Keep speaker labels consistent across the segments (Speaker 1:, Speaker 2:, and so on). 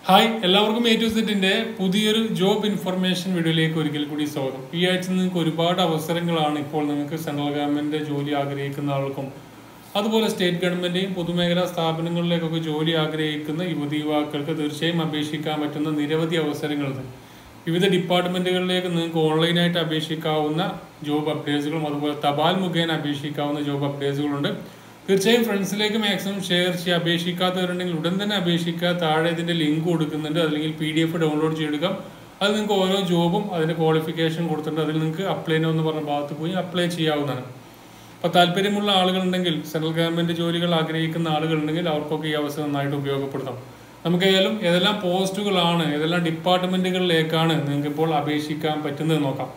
Speaker 1: hi എല്ലാവർക്കും A to സെറ്റിന്റെ പുതിയൊരു ജോബ് ഇൻഫർമേഷൻ വീഡിയോയിലേക്ക് ഒരിക്കൽ കൂടി സ്വാഗതം ഈ ആഴ്ച നിങ്ങൾക്ക് ഒരുപാട് അവസരങ്ങളാണ് ഇപ്പോൾ നിങ്ങൾക്ക് സെൻട്രൽ ഗവൺമെന്റ് ജോലി ആഗ്രഹിക്കുന്ന ആൾക്കും അതുപോലെ സ്റ്റേറ്റ് ഗവൺമെന്റിന്റെയും പൊതുമേഖലാ സ്ഥാപനങ്ങളിലേക്കൊക്കെ ജോലി ആഗ്രഹിക്കുന്ന യുവതി യുവാക്കൾക്ക് തീർച്ചയായും അപേക്ഷിക്കാൻ പറ്റുന്ന നിരവധി അവസരങ്ങളുണ്ട് വിവിധ ഡിപ്പാർട്ട്മെന്റുകളിലേക്ക് നിങ്ങൾക്ക് ഓൺലൈനായിട്ട് അപേക്ഷിക്കാവുന്ന ജോബ് അപ്ഡേറ്റ്സുകളും അതുപോലെ തപാൽ മുഖേന അപേക്ഷിക്കാവുന്ന ജോബ് അപ്ഡേറ്റ്സുകളുണ്ട് തീർച്ചയായും ഫ്രണ്ട്സിലേക്ക് മാക്സിമം ഷെയർ ചെയ്യുക അപേക്ഷിക്കാത്തവരുണ്ടെങ്കിൽ ഉടൻ തന്നെ അപേക്ഷിക്കുക താഴെ ഇതിന്റെ ലിങ്ക് കൊടുക്കുന്നുണ്ട് അല്ലെങ്കിൽ പി ഡി എഫ് ഡൗൺലോഡ് ചെയ്തെടുക്കാം അത് നിങ്ങൾക്ക് ഓരോ ജോബും അതിന്റെ ക്വാളിഫിക്കേഷൻ കൊടുത്തിട്ടുണ്ട് അതിൽ നിങ്ങൾക്ക് അപ്ലൈ നോ എന്ന് പറഞ്ഞ ഭാഗത്ത് പോയി അപ്ലൈ ചെയ്യാവുന്നതാണ് അപ്പോൾ താല്പര്യമുള്ള ആളുകളുണ്ടെങ്കിൽ സെൻട്രൽ ഗവൺമെന്റ് ജോലികൾ ആഗ്രഹിക്കുന്ന ആളുകളുണ്ടെങ്കിൽ അവർക്കൊക്കെ ഈ അവസരം നന്നായിട്ട് ഉപയോഗപ്പെടുത്താം നമുക്ക് ഏതായാലും ഏതെല്ലാം പോസ്റ്റുകളാണ് ഏതെല്ലാം ഡിപ്പാർട്ട്മെന്റുകളിലേക്കാണ് നിങ്ങൾക്ക് ഇപ്പോൾ അപേക്ഷിക്കാൻ പറ്റുന്നത് നോക്കാം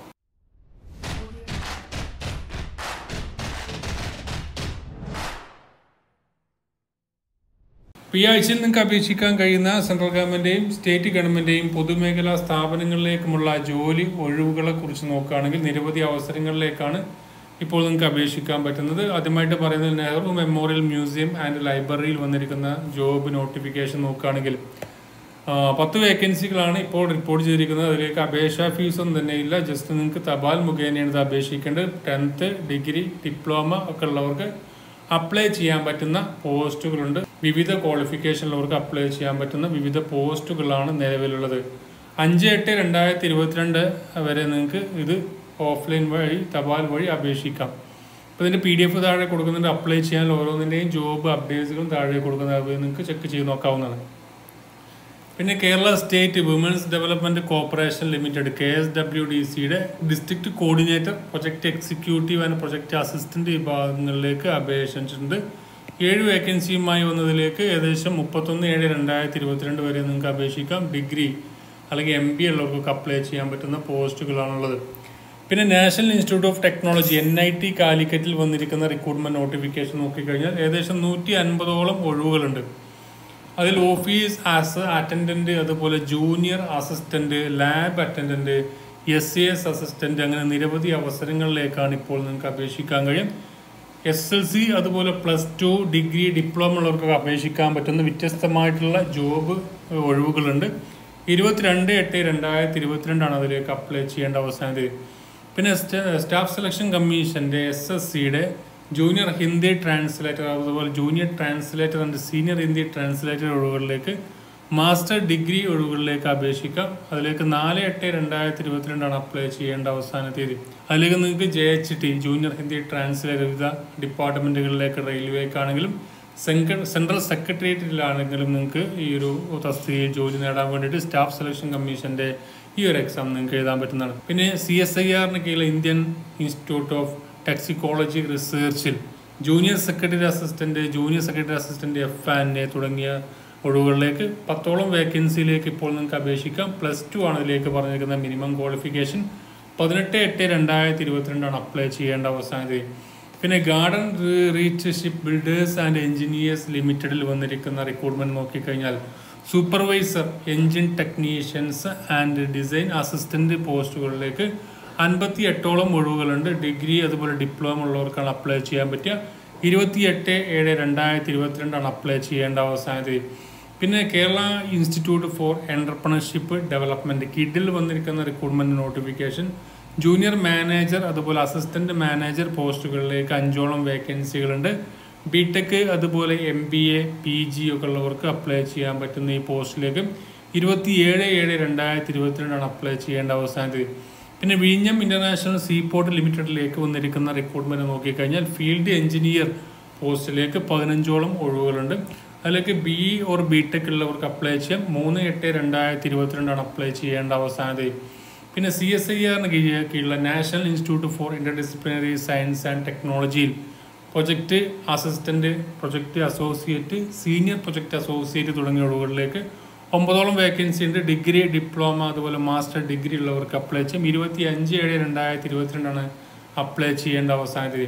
Speaker 1: ഇപ്പൊ ഈ ആഴ്ചയിൽ നിങ്ങൾക്ക് അപേക്ഷിക്കാൻ കഴിയുന്ന സെൻട്രൽ ഗവൺമെന്റിന്റെയും സ്റ്റേറ്റ് ഗവൺമെന്റിന്റെയും പൊതുമേഖലാ സ്ഥാപനങ്ങളിലേക്കുമുള്ള ജോലി ഒഴിവുകളെ കുറിച്ച് നോക്കുകയാണെങ്കിൽ നിരവധി അവസരങ്ങളിലേക്കാണ് ഇപ്പോൾ നിങ്ങൾക്ക് അപേക്ഷിക്കാൻ പറ്റുന്നത് ആദ്യമായിട്ട് പറയുന്നത് നെഹ്റു മെമ്മോറിയൽ മ്യൂസിയം ആൻഡ് ലൈബ്രറിയിൽ വന്നിരിക്കുന്ന ജോബ് നോട്ടിഫിക്കേഷൻ നോക്കുകയാണെങ്കിൽ ആ, പത്ത് വേക്കൻസികളാണ് ഇപ്പോൾ റിപ്പോർട്ട് ചെയ്തിരിക്കുന്നത് അതിലേക്ക് അപേക്ഷാ ഫീസൊന്നും തന്നെ ഇല്ല ജസ്റ്റ് നിങ്ങൾക്ക് തപാൽ മുഖേനയാണ് ഇത് അപേക്ഷിക്കേണ്ടത് ടെൻത്ത് ഡിഗ്രി ഡിപ്ലോമ ഒക്കെ ഉള്ളവർക്ക് അപ്ലൈ ചെയ്യാൻ പറ്റുന്ന പോസ്റ്റുകളുണ്ട് വിവിധ ക്വാളിഫിക്കേഷനുള്ളവർക്ക് അപ്ലൈ ചെയ്യാൻ പറ്റുന്ന വിവിധ പോസ്റ്റുകളാണ് നിലവിലുള്ളത് അഞ്ച് എട്ട് രണ്ടായിരത്തി ഇരുപത്തിരണ്ട് വരെ നിങ്ങൾക്ക് ഇത് ഓഫ്ലൈൻ വഴി തപാൽ വഴി അപേക്ഷിക്കാം അപ്പോൾ ഇതിൻ്റെ പി ഡി എഫ് താഴെ കൊടുക്കുന്നുണ്ട് അപ്ലൈ ചെയ്യാൻ ഓരോന്നിൻ്റെയും ജോബ് അപ്ഡേറ്റ്സുകളും താഴെ കൊടുക്കുന്നത് അത് നിങ്ങൾക്ക് ചെക്ക് ചെയ്ത് നോക്കാവുന്നതാണ് പിന്നെ Kerala state women's development corporation limited K S W D സിയുടെ district coordinator project executive and project assistant വിഭാഗങ്ങളിലേക്ക് അപേക്ഷിച്ചിട്ടുണ്ട് ഏഴ് വേക്കൻസിയുമായി വന്നതിലേക്ക് ഏകദേശം മുപ്പത്തൊന്ന് ഏഴ് രണ്ടായിരത്തി ഇരുപത്തിരണ്ട് വരെ നിങ്ങൾക്ക് അപേക്ഷിക്കാം ഡിഗ്രി അല്ലെങ്കിൽ എം ബി ഉള്ളവർക്കൊക്കെ അപ്ലൈ ചെയ്യാൻ പറ്റുന്ന പോസ്റ്റുകളാണുള്ളത് പിന്നെ national institute of technology N I T കാലിക്കറ്റിൽ വന്നിരിക്കുന്ന റിക്രൂട്ട്മെന്റ് നോട്ടിഫിക്കേഷൻ നോക്കിക്കഴിഞ്ഞാൽ ഏകദേശം നൂറ്റി അൻപതോളം ഒഴിവുകളുണ്ട് അതിൽ ഓഫീസ് ആസ് അറ്റൻഡന്റ് അതുപോലെ junior assistant lab attendant S C S assistant അങ്ങനെ നിരവധി അവസരങ്ങളിലേക്കാണ് ഇപ്പോൾ നിങ്ങൾക്ക് അപേക്ഷിക്കാൻ കഴിയും എസ് എൽ സി അതുപോലെ പ്ലസ് ടു ഡിഗ്രി ഡിപ്ലോമ ഉള്ളവർക്കൊക്കെ അപേക്ഷിക്കാൻ പറ്റുന്ന വ്യത്യസ്തമായിട്ടുള്ള ജോബ് ഒഴിവുകളുണ്ട് ഇരുപത്തിരണ്ട് എട്ട് രണ്ടായിരത്തി ഇരുപത്തിരണ്ടാണ് അതിലേക്ക് അപ്ലൈ ചെയ്യേണ്ട അവസാന തീയതി പിന്നെ സ്റ്റാഫ് സെലക്ഷൻ കമ്മീഷന്റെ എസ് എസ് സിയുടെ ജൂനിയർ ഹിന്ദി ട്രാൻസ്ലേറ്റർ അതുപോലെ junior translator and senior Hindi translator ഒഴിവുകളിലേക്ക് മാസ്റ്റർ ഡിഗ്രി ഒഴിവുകളിലേക്ക് അപേക്ഷിക്കാം അതിലേക്ക് നാല് എട്ട് രണ്ടായിരത്തി ഇരുപത്തിരണ്ടാണ് അപ്ലൈ ചെയ്യേണ്ട അവസാന തീയതി അതിലേക്ക് നിങ്ങൾക്ക് J H T junior Hindi translator വിവിധ ഡിപ്പാർട്ട്മെന്റുകളിലേക്ക് റെയിൽവേക്കാണെങ്കിലും സെൻട്രൽ സെക്രട്ടേറിയറ്റിലാണെങ്കിലും നിങ്ങൾക്ക് ഈ ഒരു തസ്തികയിൽ ജോലി നേടാൻ വേണ്ടിയിട്ട് സ്റ്റാഫ് സെലക്ഷൻ കമ്മീഷന്റെ ഈ ഒരു എക്സാം നിങ്ങൾക്ക് എഴുതാൻ പറ്റുന്നതാണ് പിന്നെ സി എസ് ഐ ആറിന് കീഴിൽ ഇന്ത്യൻ ഇൻസ്റ്റിറ്റ്യൂട്ട് ഓഫ് ടെക്സിക്കോളജി റിസർച്ചിൽ junior secretary assistant junior secretary assistant F and A തുടങ്ങിയ ഒഴിവുകളിലേക്ക് പത്തോളം വേക്കൻസിയിലേക്ക് ഇപ്പോൾ നിങ്ങൾക്ക് അപേക്ഷിക്കാം പ്ലസ് ടു ആണ് ഇതിലേക്ക് പറഞ്ഞിരിക്കുന്ന മിനിമം ക്വാളിഫിക്കേഷൻ പതിനെട്ട് എട്ട് രണ്ടായിരത്തി ഇരുപത്തിരണ്ടാണ് അപ്ലൈ ചെയ്യേണ്ട അവസാന തീയതി പിന്നെ garden reach ship builders and engineers ലിമിറ്റഡിൽ വന്നിരിക്കുന്ന റിക്രൂട്ട്മെന്റ് നോക്കിക്കഴിഞ്ഞാൽ supervisor engine technicians and design assistant പോസ്റ്റുകളിലേക്ക് അൻപത്തി എട്ടോളം ഒഴിവുകളുണ്ട് ഡിഗ്രി അതുപോലെ ഡിപ്ലോമ ഉള്ളവർക്കാണ് അപ്ലൈ ചെയ്യാൻ പറ്റുക ഇരുപത്തി എട്ട് ഏഴ് രണ്ടായിരത്തി ഇരുപത്തിരണ്ടാണ് അപ്ലൈ ചെയ്യേണ്ട അവസാന തീയതി പിന്നെ Kerala institute for entrepreneurship development കിഡിൽ വന്നിരിക്കുന്ന റിക്രൂട്ട്മെന്റ് നോട്ടിഫിക്കേഷൻ ജൂനിയർ മാനേജർ അതുപോലെ അസിസ്റ്റന്റ് മാനേജർ പോസ്റ്റുകളിലേക്ക് അഞ്ചോളം വേക്കൻസികളുണ്ട് ബി ടെക് അതുപോലെ M B A P G ഒക്കെ ഉള്ളവർക്ക് അപ്ലൈ ചെയ്യാൻ പറ്റുന്ന ഈ പോസ്റ്റിലേക്ക് ഇരുപത്തി ഏഴ് ഏഴ് രണ്ടായിരത്തി ഇരുപത്തിരണ്ടാണ് അപ്ലൈ ചെയ്യേണ്ട അവസാന തീയതി പിന്നെ വിഴിഞ്ഞം ഇന്റർനാഷണൽ സീപോർട്ട് ലിമിറ്റഡിലേക്ക് വന്നിരിക്കുന്ന റിക്രൂട്ട്മെന്റ് നോക്കിക്കഴിഞ്ഞാൽ ഫീൽഡ് എഞ്ചിനീയർ പോസ്റ്റിലേക്ക് പതിനഞ്ചോളം ഒഴിവുകളുണ്ട് അതിലേക്ക് ബി ഓർ ബി ടെക് ഉള്ളവർക്ക് അപ്ലൈ ചെയ്യാം മൂന്ന് എട്ട് രണ്ടായിരത്തി ഇരുപത്തിരണ്ടാണ് അപ്ലൈ ചെയ്യേണ്ട അവസാന തീയതി പിന്നെ സി എസ് ഐ ആറിന് കീഴിലുള്ള national institute for interdisciplinary science and ടെക്നോളജിയിൽ project assistant project associate senior project associate തുടങ്ങിയ ഒഴിവുകളിലേക്ക് ഒമ്പതോളം വേക്കൻസി ഉണ്ട് ഡിഗ്രി ഡിപ്ലോമ അതുപോലെ മാസ്റ്റർ ഡിഗ്രി ഉള്ളവർക്ക് അപ്ലൈ ചെയ്യും ഇരുപത്തി അഞ്ച് ഏഴ് രണ്ടായിരത്തി ഇരുപത്തിരണ്ടാണ് അപ്ലൈ ചെയ്യേണ്ട അവസാന തീയതി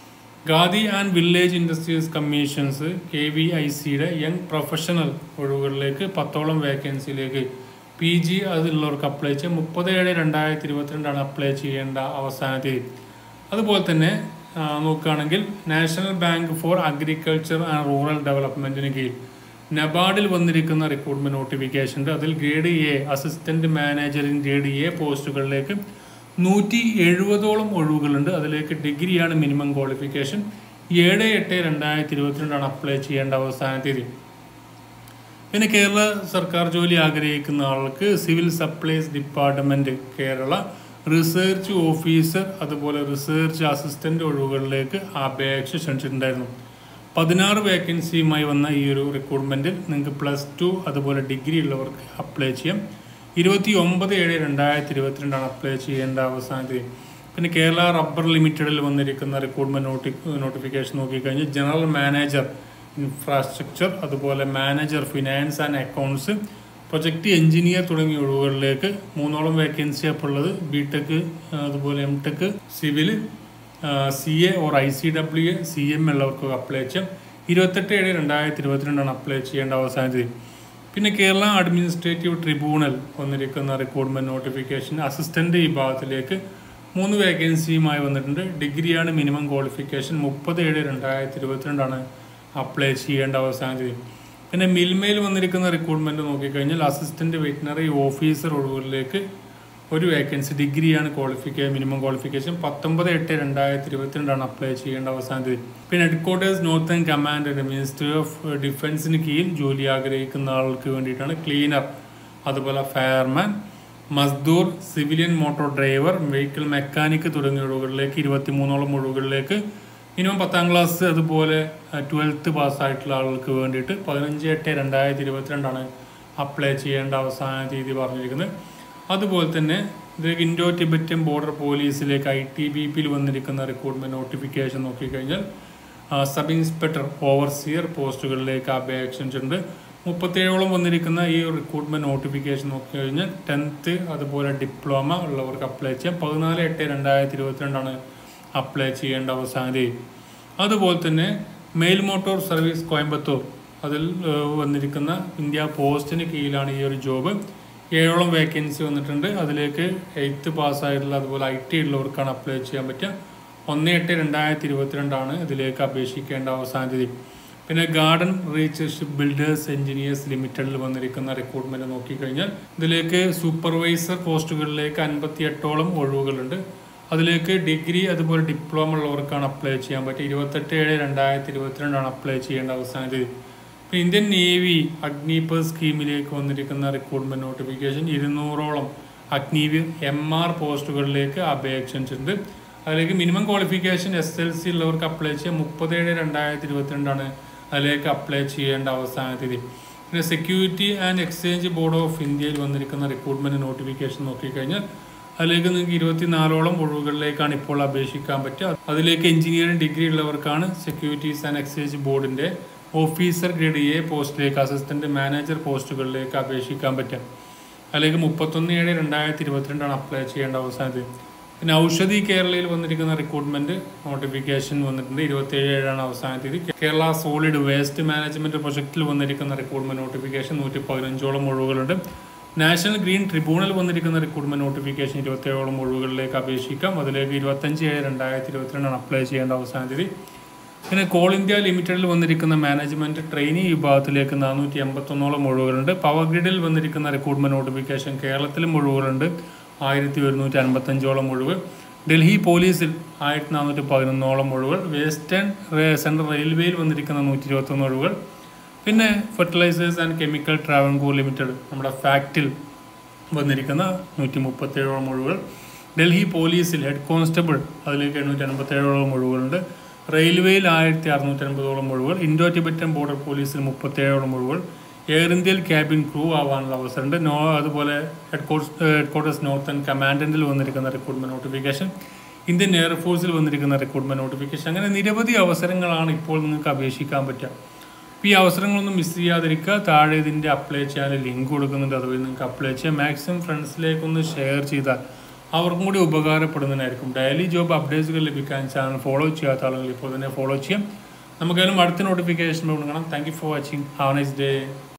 Speaker 1: Khadi and village industries commissions K V I സിയുടെ യങ് പ്രൊഫഷണൽ ഒഴിവുകളിലേക്ക് പത്തോളം വേക്കൻസിയിലേക്ക് പി ജി അതിലുള്ളവർക്ക് അപ്ലൈ ചെയ്യാം മുപ്പത് ഏഴ് രണ്ടായിരത്തി ഇരുപത്തിരണ്ടാണ് അപ്ലൈ ചെയ്യേണ്ട അവസാന തീയതി അതുപോലെ തന്നെ ആ, നോക്കുകയാണെങ്കിൽ national bank for agriculture and rural ഡെവലപ്മെന്റിന് കീഴിൽ നബാർഡിൽ വന്നിരിക്കുന്ന റിക്രൂട്ട്മെന്റ് നോട്ടിഫിക്കേഷൻ ഉണ്ട് അതിൽ grade A assistant manager in grade A പോസ്റ്റുകളിലേക്ക് നൂറ്റി എഴുപതോളം ഒഴിവുകളുണ്ട് അതിലേക്ക് ഡിഗ്രിയാണ് മിനിമം ക്വാളിഫിക്കേഷൻ ഏഴ് എട്ട് രണ്ടായിരത്തി ഇരുപത്തിരണ്ടാണ് അപ്ലൈ ചെയ്യേണ്ട അവസാന തീയതി പിന്നെ കേരള സർക്കാർ ജോലി ആഗ്രഹിക്കുന്ന ആൾക്ക് civil supplies department Kerala research officer അതുപോലെ റിസർച്ച് അസിസ്റ്റന്റ് ഒഴിവുകളിലേക്ക് അപേക്ഷ ക്ഷണിച്ചിട്ടുണ്ടായിരുന്നു പതിനാറ് വേക്കൻസിയുമായി വന്ന ഈ ഒരു റിക്രൂട്ട്മെന്റിൽ നിങ്ങൾക്ക് പ്ലസ് ടു അതുപോലെ ഡിഗ്രി ഉള്ളവർക്ക് അപ്ലൈ ചെയ്യാം ഇരുപത്തി ഒമ്പത് ഏഴ് രണ്ടായിരത്തി ഇരുപത്തിരണ്ടാണ് അപ്ലൈ ചെയ്യേണ്ട അവസാന തീയതി പിന്നെ കേരള റബ്ബർ ലിമിറ്റഡിൽ വന്നിരിക്കുന്ന റിക്രൂട്ട്മെന്റ് നോട്ടി നോട്ടിഫിക്കേഷൻ നോക്കിക്കഴിഞ്ഞാൽ ജനറൽ മാനേജർ ഇൻഫ്രാസ്ട്രക്ചർ അതുപോലെ manager finance and accounts project engineer തുടങ്ങിയ ഒഴിവുകളിലേക്ക് മൂന്നോളം വേക്കൻസി അപ്പോൾ ഉള്ളത് ബി ടെക് അതുപോലെ M tech civil C A or I C W A C M ഉള്ളവർക്ക് അപ്ലൈ ചെയ്യാം ഇരുപത്തെട്ട് ഏഴ് രണ്ടായിരത്തി ഇരുപത്തിരണ്ടാണ് അപ്ലൈ ചെയ്യേണ്ട അവസാന തീയതി പിന്നെ കേരള അഡ്മിനിസ്ട്രേറ്റീവ് ട്രിബ്യൂണൽ വന്നിരിക്കുന്ന റിക്രൂട്ട്മെന്റ് നോട്ടിഫിക്കേഷൻ അസിസ്റ്റന്റ് വിഭാഗത്തിലേക്ക് മൂന്ന് വേക്കൻസിയുമായി വന്നിട്ടുണ്ട് ഡിഗ്രിയാണ് മിനിമം ക്വാളിഫിക്കേഷൻ മുപ്പത് ഏഴ് രണ്ടായിരത്തി ഇരുപത്തിരണ്ടാണ് അപ്ലൈ ചെയ്യേണ്ട അവസാന തീയതി പിന്നെ മിൽമയിൽ വന്നിരിക്കുന്ന റിക്രൂട്ട്മെന്റ് നോക്കിക്കഴിഞ്ഞാൽ അസിസ്റ്റന്റ് വെറ്റിനറി ഓഫീസർ ഒഴിവുകളിലേക്ക് ഒരു വേക്കൻസി ഡിഗ്രിയാണ് ക്വാളിഫിക്കേഷൻ മിനിമം ക്വാളിഫിക്കേഷൻ പത്തൊമ്പത് എട്ട് രണ്ടായിരത്തി ഇരുപത്തിരണ്ടാണ് അപ്ലൈ ചെയ്യേണ്ട അവസാന തീയതി പിന്നെ headquarters northern command ministry of ഡിഫൻസിന് കീഴിൽ ജോലി ആഗ്രഹിക്കുന്ന ആൾക്ക് വേണ്ടിയിട്ടാണ് ക്ലീനർ അതുപോലെ ഫയർമാൻ മസ്ദൂർ civilian motor driver vehicle mechanic തുടങ്ങിയ ഒഴിവുകളിലേക്ക് ഇരുപത്തിമൂന്നോളം ഒഴിവുകളിലേക്ക് മിനിമം പത്താം ക്ലാസ് അതുപോലെ ട്വൽത്ത് പാസ്സായിട്ടുള്ള ആളുകൾക്ക് വേണ്ടിയിട്ട് പതിനഞ്ച് എട്ട് രണ്ടായിരത്തി ഇരുപത്തിരണ്ടാണ് അപ്ലൈ ചെയ്യേണ്ട അവസാന തീയതി പറഞ്ഞിരിക്കുന്നത് അതുപോലെ തന്നെ ഇതിലേക്ക് ഇൻഡോ ടിബറ്റൻ ബോർഡർ പോലീസിലേക്ക് ഐ ടി ബി പിയിൽ വന്നിരിക്കുന്ന റിക്രൂട്ട്മെന്റ് നോട്ടിഫിക്കേഷൻ നോക്കിക്കഴിഞ്ഞാൽ ആ, സബ് ഇൻസ്പെക്ടർ ഓവർസിയർ പോസ്റ്റുകളിലേക്ക് അപേക്ഷ ക്ഷണിച്ചിട്ടുണ്ട് മുപ്പത്തേഴോളം വന്നിരിക്കുന്ന ഈ റിക്രൂട്ട്മെന്റ് നോട്ടിഫിക്കേഷൻ നോക്കിക്കഴിഞ്ഞാൽ ടെൻത്ത് അതുപോലെ ഡിപ്ലോമ ഉള്ളവർക്ക് അപ്ലൈ ചെയ്യാം പതിനാല് എട്ട് രണ്ടായിരത്തി ഇരുപത്തിരണ്ടാണ് അപ്ലൈ ചെയ്യേണ്ട അവസാന തീയതി അതുപോലെ തന്നെ മെയിൽ മോട്ടോർ സർവീസ് കോയമ്പത്തൂർ അതിൽ ഏഹ്, വന്നിരിക്കുന്ന ഇന്ത്യ പോസ്റ്റിന് കീഴിലാണ് ഈ ഒരു ജോബ് ഏഴോളം വേക്കൻസി വന്നിട്ടുണ്ട് അതിലേക്ക് എയ്ത്ത് പാസ്സായിട്ടുള്ള അതുപോലെ ഐ ടി ഉള്ളവർക്കാണ് അപ്ലൈ ചെയ്യാൻ പറ്റുക ഒന്ന് എട്ട് രണ്ടായിരത്തി ഇരുപത്തിരണ്ടാണ് ഇതിലേക്ക് അപേക്ഷിക്കേണ്ട അവസാന തീയതി പിന്നെ garden reach ship builders engineers ലിമിറ്റഡിൽ വന്നിരിക്കുന്ന റിക്രൂട്ട്മെന്റ് നോക്കിക്കഴിഞ്ഞാൽ ഇതിലേക്ക് സൂപ്പർവൈസർ പോസ്റ്റുകളിലേക്ക് അൻപത്തി എട്ടോളം ഒഴിവുകളുണ്ട് അതിലേക്ക് ഡിഗ്രി അതുപോലെ ഡിപ്ലോമ ഉള്ളവർക്കാണ് അപ്ലൈ ചെയ്യാൻ പറ്റുക ഇരുപത്തെട്ട് ഏഴ് രണ്ടായിരത്തി ഇരുപത്തിരണ്ടാണ് അപ്ലൈ ചെയ്യേണ്ട അവസാന തീയതി ഇപ്പൊ ഇന്ത്യൻ നേവി അഗ്നിപർ സ്കീമിലേക്ക് വന്നിരിക്കുന്ന റിക്രൂട്ട്മെന്റ് നോട്ടിഫിക്കേഷൻ ഇരുന്നൂറോളം അഗ്നിവീർ എം ആർ പോസ്റ്റുകളിലേക്ക് അപേക്ഷ ക്ഷണിച്ചിട്ടുണ്ട് അതിലേക്ക് minimum qualification S L C ഉള്ളവർക്ക് അപ്ലൈ ചെയ്യാം മുപ്പത് ഏഴ് രണ്ടായിരത്തി ഇരുപത്തിരണ്ടാണ് അതിലേക്ക് അപ്ലൈ ചെയ്യേണ്ട അവസാന തീയതി പിന്നെ security and exchange board of ഇന്ത്യയിൽ വന്നിരിക്കുന്ന റിക്രൂട്ട്മെന്റ് നോട്ടിഫിക്കേഷൻ നോക്കിക്കഴിഞ്ഞാൽ അതിലേക്ക് നിങ്ങൾക്ക് ഇരുപത്തിനാലോളം ഒഴിവുകളിലേക്കാണ് ഇപ്പോൾ അപേക്ഷിക്കാൻ പറ്റുക അതിലേക്ക് എഞ്ചിനീയറിംഗ് ഡിഗ്രി ഉള്ളവർക്കാണ് സെക്യൂരിറ്റീസ് ആൻഡ് എക്സ്ചേഞ്ച് ബോർഡിന്റെ ഓഫീസർ ഗ്രേഡ് എ പോസ്റ്റിലേക്ക് അസിസ്റ്റന്റ് മാനേജർ പോസ്റ്റുകളിലേക്ക് അപേക്ഷിക്കാൻ പറ്റുക അതിലേക്ക് മുപ്പത്തൊന്ന് ഏഴ് രണ്ടായിരത്തി ഇരുപത്തിരണ്ടാണ് അപ്ലൈ ചെയ്യേണ്ട അവസാനത് പിന്നെ ഔഷധി കേരളയിൽ വന്നിരിക്കുന്ന റിക്രൂട്ട്മെന്റ് നോട്ടിഫിക്കേഷൻ വന്നിട്ടുണ്ട് ഇരുപത്തിയേഴ് ഏഴാണ് അവസാന തീയതി കേരള സോളിഡ് വേസ്റ്റ് മാനേജ്മെന്റ് പ്രൊജക്റ്റിൽ വന്നിരിക്കുന്ന റിക്രൂട്ട്മെന്റ് നോട്ടിഫിക്കേഷൻ നൂറ്റി പതിനഞ്ചോളം ഒഴിവുകളുണ്ട് നാഷണൽ ഗ്രീൻ ട്രിബ്യൂണൽ വന്നിരിക്കുന്ന റിക്രൂട്ട്മെന്റ് നോട്ടിഫിക്കേഷൻ ഇരുപത്തേഴോളം ഒഴിവുകളിലേക്ക് അപേക്ഷിക്കാം അതിലേക്ക് ഇരുപത്തഞ്ച് ഏഴ് രണ്ടായിരത്തി ഇരുപത്തിരണ്ടാണ് അപ്ലൈ ചെയ്യേണ്ട അവസാന തീയതി പിന്നെ കോൾ ഇന്ത്യ ലിമിറ്റഡിൽ വന്നിരിക്കുന്ന മാനേജ്മെന്റ് ട്രെയിനി വിഭാഗത്തിലേക്ക് നാനൂറ്റി എൺപത്തൊന്നോളം ഒഴിവുകളുണ്ട് പവർ ഗ്രിഡിൽ വന്നിരിക്കുന്ന റിക്രൂട്ട്മെന്റ് നോട്ടിഫിക്കേഷൻ കേരളത്തിലും ഒഴിവുകളുണ്ട് ആയിരത്തി ഒരുന്നൂറ്റി അൻപത്തഞ്ചോളം ഒഴിവ് ഡൽഹി പോലീസിൽ ആയിരത്തി നാനൂറ്റി പതിനൊന്നോളം ഒഴിവുകൾ വെസ്റ്റേൺ റേ- സെൻട്രൽ റെയിൽവേയിൽ വന്നിരിക്കുന്ന നൂറ്റി ഇരുപത്തൊന്ന് ഒഴിവുകൾ പിന്നെ fertilizers and chemical Travancore limited നമ്മുടെ ഫാക്റ്റിൽ വന്നിരിക്കുന്ന നൂറ്റി മുപ്പത്തേഴോളം ഒഴിവുകൾ ഡൽഹി പോലീസിൽ ഹെഡ് കോൺസ്റ്റബിൾ അതിലേക്ക് എണ്ണൂറ്റി അൻപത്തേഴോളം ഒഴിവുകളുണ്ട് റെയിൽവേയിൽ ആയിരത്തി അറുന്നൂറ്റി അൻപതോളം ഒഴിവുകൾ ഇൻഡോ ടിബറ്റൻ ബോർഡർ പോലീസിൽ മുപ്പത്തേഴോളം ഒഴിവുകൾ എയർ ഇന്ത്യയിൽ ക്യാബിൻ ക്രൂ ആവാനുള്ള അവസരമുണ്ട് നോ അതുപോലെ ഹെഡ് ഹെഡ്ക്വാർട്ടേഴ്സ് നോർത്തേൺ കമാൻഡന്റിൽ വന്നിരിക്കുന്ന റിക്രൂട്ട്മെന്റ് നോട്ടിഫിക്കേഷൻ ഇന്ത്യൻ എയർഫോഴ്സിൽ വന്നിരിക്കുന്ന റിക്രൂട്ട്മെന്റ് നോട്ടിഫിക്കേഷൻ അങ്ങനെ നിരവധി അവസരങ്ങളാണ് ഇപ്പോൾ നിങ്ങൾക്ക് അപേക്ഷിക്കാൻ പറ്റുക അപ്പോൾ ഈ അവസരങ്ങളൊന്നും മിസ് ചെയ്യാതിരിക്കുക താഴെ ഇതിൻ്റെ അപ്ലൈ ചെയ്യാൻ ലിങ്ക് കൊടുക്കുന്നുണ്ട് അതുവഴി നിങ്ങൾക്ക് അപ്ലൈ ചെയ്യാം മാക്സിമം ഫ്രണ്ട്സിലേക്കൊന്ന് ഷെയർ ചെയ്താൽ അവർക്കും കൂടി ഉപകാരപ്പെടുന്നതിനായിരിക്കും ഡെയിലി ജോബ് അപ്ഡേറ്റ്സുകൾ ലഭിക്കാൻ ചാനൽ ഫോളോ ചെയ്യാത്ത ആളുകൾ ഇപ്പോൾ തന്നെ ഫോളോ ചെയ്യാം നമുക്കായാലും അടുത്ത നോട്ടിഫിക്കേഷൻ കൊടുക്കണം thank you for watching have nice day